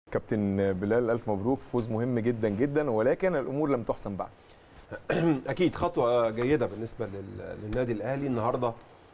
كابتن بلال الف مبروك فوز مهم جدا جدا ولكن الامور لم تحسن بعد اكيد خطوه جيده بالنسبه لل- للنادي الاهلي النهارده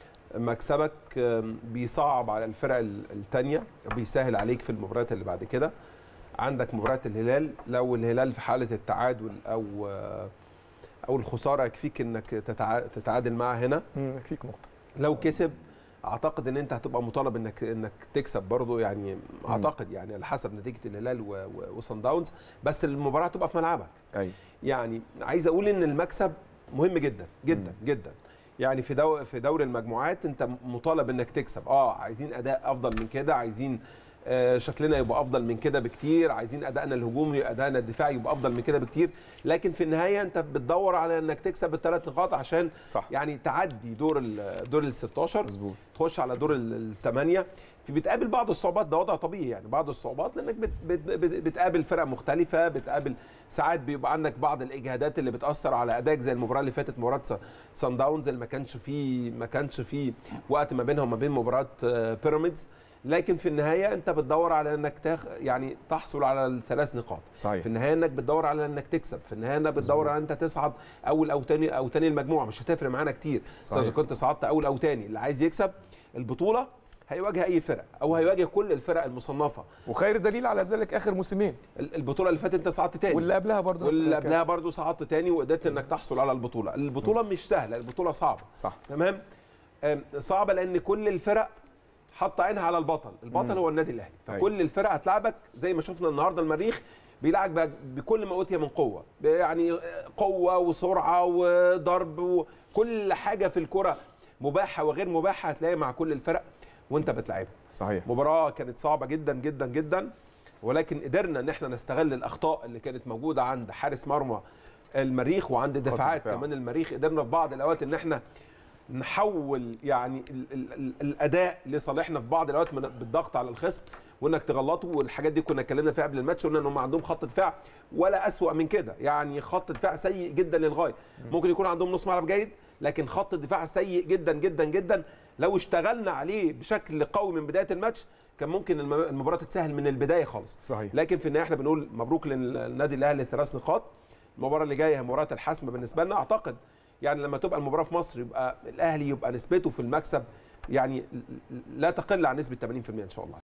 مكسبك آم، بيصعب على الفرق الثانيه بيسهل عليك في المباريات اللي بعد كده عندك مباراه الهلال لو الهلال في حاله التعادل او آه، او الخساره يكفيك انك تتع- تتعادل معاه هنا مم، فيك نقطه لو كسب اعتقد ان انت هتبقى مطالب انك انك تكسب برضه يعني اعتقد يعني على حسب نتيجه الهلال و- و- وصن داونز بس المباراه هتبقى في ملعبك ايوه يعني عايز اقول ان المكسب مهم جدا جدا جدا يعني في دو في دوري المجموعات انت مطالب انك تكسب اه عايزين اداء افضل من كده عايزين آه، شكلنا يبقى افضل من كده بكتير عايزين ادائنا الهجومي ادائنا الدفاعي يبقى افضل من كده بكتير لكن في النهايه انت بتدور على انك تكسب الثلاث نقاط عشان صح يعني تعدي دور ال دور ال 16 مظبوط تخش على دور الثمانيه في بتقابل بعض الصعوبات ده وضع طبيعي يعني بعض الصعوبات لانك بت بت بت بتقابل فرق مختلفه بتقابل ساعات بيبقى عندك بعض الاجهادات اللي بتاثر على ادائك زي المباراه اللي فاتت مباراه سان داونز اللي ما كانش فيه ما كانش فيه وقت ما بينها وما بين مباراه آه، بيراميدز لكن في النهايه انت بتدور على انك تاخ يعني تحصل على الثلاث نقاط صحيح في النهايه انك بتدور على انك تكسب في النهايه انك بتدور على انت تصعد اول او تاني او تاني المجموعه مش هتفرق معانا كتير صحيح. اذا كنت صعدت اول او تاني اللي عايز يكسب البطوله هيواجه اي فرق او هيواجه كل الفرق المصنفه وخير دليل على ذلك اخر موسمين ال- البطوله اللي فاتت انت صعدت تاني واللي قبلها برضه نفس واللي الحكاية. قبلها برضه صعدت تاني وقدرت انك تحصل على البطوله البطوله مش سهله البطوله صعبه صح تمام آم، صعبه لان كل الفرق حاطه عينها على البطل البطل مم. هو النادي الاهلي أيوة. فكل الفرق هتلعبك زي ما شفنا النهارده المريخ بيلعب بقى بكل ما اوتي من قوه يعني قوه وسرعه وضرب وكل حاجه في الكره مباحه وغير مباحه هتلاقيها مع كل الفرق وانت بتلعبها صحيح مباراه كانت صعبه جدا جدا جدا ولكن قدرنا ان احنا نستغل الاخطاء اللي كانت موجوده عند حارس مرمى المريخ وعند دفاعات الدفاع. كمان المريخ قدرنا في بعض الاوقات ان احنا نحول يعني ال ال ال الاداء لصالحنا في بعض الاوقات من بالضغط على الخصم وانك تغلطه والحاجات دي كنا اتكلمنا فيها قبل الماتش قلنا ان هم عندهم خط دفاع ولا اسوأ من كده يعني خط دفاع سيء جدا للغايه ممكن يكون عندهم نص ملعب جيد لكن خط الدفاع سيء جدا جدا جدا لو اشتغلنا عليه بشكل قوي من بدايه الماتش كان ممكن الم- المباراه تتسهل من البدايه خالص صحيح لكن في النهايه احنا بنقول مبروك للنادي الاهلي ثلاث نقاط المباراه اللي جايه هي مباراه الحسم بالنسبه لنا اعتقد يعني لما تبقى المباراه في مصر يبقى الاهلي يبقى نسبته في المكسب يعني لا تقل عن نسبه 80% ان شاء الله